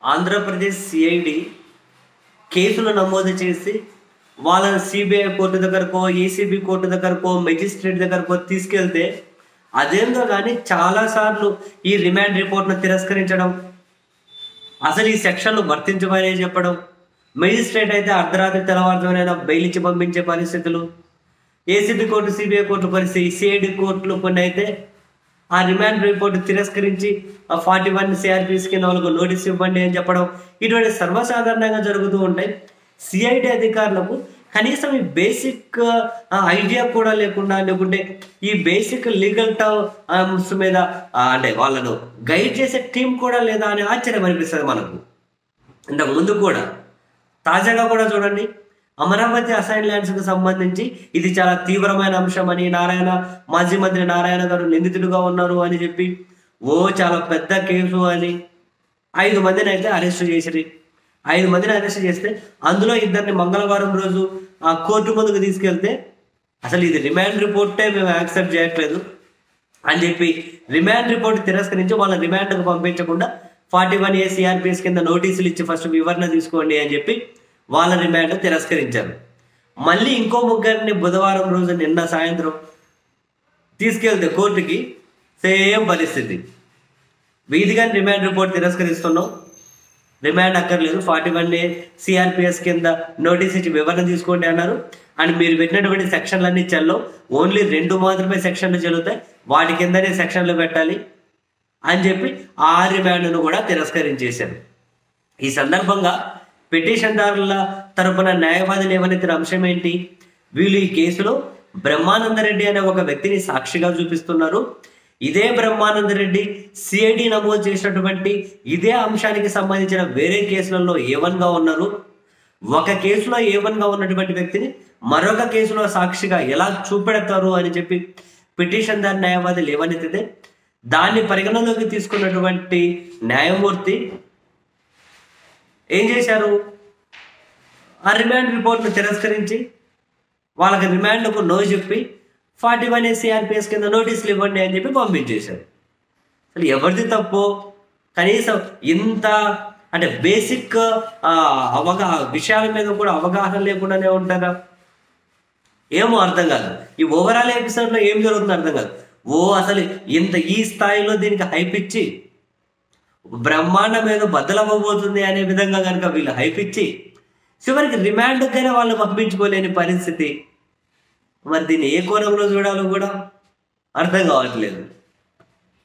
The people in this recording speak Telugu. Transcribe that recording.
ఆంధ్రప్రదేశ్ సిఐడి కేసులు నమోదు చేసి వాళ్ళని సిబిఐ కోర్టు దగ్గరకో ఏసీబీ కోర్టు దగ్గరకో మెజిస్ట్రేట్ దగ్గరకో తీసుకెళ్తే అదేందో కానీ చాలాసార్లు ఈ రిమాండ్ రిపోర్ట్ను తిరస్కరించడం అసలు ఈ సెక్షన్లు వర్తించమని చెప్పడం మెజిస్ట్రేట్ అయితే అర్ధరాత్రి తెల్లవారుజామునైనా బెయిల్ ఇచ్చి పంపించే పరిస్థితులు ఏసీబీ కోర్టు సిబిఐ కోర్టు పరిస్థితి సిఐడి కోర్టులు కొన్ని అయితే ఆ రిమాండ్ రిపోర్ట్ తిరస్కరించి ఆ ఫార్టీ వన్ సిఆర్పిఎస్ కింద వాళ్ళకు నోటీస్ ఇవ్వండి అని చెప్పడం ఇటువంటి సర్వసాధారణంగా జరుగుతూ ఉంటాయి సిఐడి అధికారులకు కనీసం ఈ బేసిక్ ఐడియా కూడా లేకుండా లేకుంటే ఈ బేసిక్ లీగల్ టర్మ్స్ మీద ఆ, అంటే వాళ్ళను గైడ్ చేసే టీం కూడా లేదా అని ఆశ్చర్యం అనిపిస్తుంది మనకు ఇంతకు ముందు కూడా తాజాగా కూడా చూడండి అమరావతి అసైన్ ల్యాండ్స్ కు సంబంధించి ఇది చాలా తీవ్రమైన అంశం అని నారాయణ మాజీ మంత్రి నారాయణ గారు నిందితుడుగా ఉన్నారు అని చెప్పి ఓ చాలా పెద్ద కేసు అని ఐదు మందిని అయితే అరెస్ట్ చేసిరి ఐదు మందిని అరెస్ట్ చేస్తే అందులో ఇద్దరిని మంగళవారం రోజు ఆ కోర్టు ముందుకు తీసుకెళ్తే అసలు ఇది రిమాండ్ రిపోర్టే మేము యాక్సెప్ట్ చేయట్లేదు అని చెప్పి రిమాండ్ రిపోర్ట్ తిరస్కరించి వాళ్ళ రిమాండ్కు పంపించకుండా ఫార్టీ వన్ ఏ సిఆర్పిఎస్ కింద నోటీసులు ఇచ్చి ఫస్ట్ వివరణ తీసుకోండి అని చెప్పి వాళ్ళ రిమాండ్ తిరస్కరించారు మళ్ళీ ఇంకో ముగ్గురిని బుధవారం రోజు నిన్న సాయంత్రం తీసుకెళ్తే కోర్టుకి సేమ్ పరిస్థితి వీధిగా రిమాండ్ రిపోర్ట్ తిరస్కరిస్తున్నాం రిమాండ్ అక్కర్లేదు ఫార్టీ వన్ ఏ సిఆర్పిఎస్ కింద నోటీస్ ఇచ్చి వివరణ తీసుకోండి అన్నారు అండ్ మీరు పెట్టినటువంటి సెక్షన్లన్నీ చెల్లవు ఓన్లీ రెండు మాత్రమే సెక్షన్లు చెల్లుతాయి వాటి కిందనే సెక్షన్లు పెట్టాలి అని చెప్పి ఆ రిమాండ్ను కూడా తిరస్కరించేశారు ఈ సందర్భంగా పిటిషన్దారుల తరపున న్యాయవాది లేవనెత్తిన అంశం ఏంటి వీళ్ళు ఈ కేసులో బ్రహ్మానందరెడ్డి అనే ఒక వ్యక్తిని సాక్షిగా చూపిస్తున్నారు ఇదే బ్రహ్మానందరెడ్డి సిఐడి నమోదు చేసినటువంటి ఇదే అంశానికి సంబంధించిన వేరే కేసులలో ఏవన్ గా ఉన్నారు ఒక కేసులో ఏవన్ గా ఉన్నటువంటి వ్యక్తిని మరొక కేసులో సాక్షిగా ఎలా చూపెడతారు అని చెప్పి పిటిషన్దారు న్యాయవాది లేవనెత్తితే దాన్ని పరిగణలోకి తీసుకున్నటువంటి న్యాయమూర్తి ఏం చేశారు ఆ రిమాండ్ రిపోర్ట్ను తిరస్కరించి వాళ్ళకి రిమాండ్కు నో చెప్పి ఫార్టీ వన్ సిఆర్పిఎస్ కింద నోటీసులు ఇవ్వండి అని చెప్పి పంపించేశారు అసలు ఎవరిది తప్పు కనీసం ఇంత అంటే బేసిక్ అవగా విషయాల మీద కూడా అవగాహన లేకుండానే ఉంటారా ఏమో అర్థం కాదు ఈ ఓవరాల్ ఎపిసోడ్లో ఏం జరుగుతుందో అర్థం కాదు ఓ అసలు ఇంత ఈ స్థాయిలో దీనికి హైప్ ఇచ్చి బ్రహ్మాండం ఏదో బద్దలవ్వబోతుంది అనే విధంగా కనుక వీళ్ళు హైప్ ఇచ్చి చివరికి రిమాండ్కైనా వాళ్ళు పంపించుకోలేని పరిస్థితి మరి దీన్ని ఏ కోణంలో చూడాలో కూడా అర్థం కావట్లేదు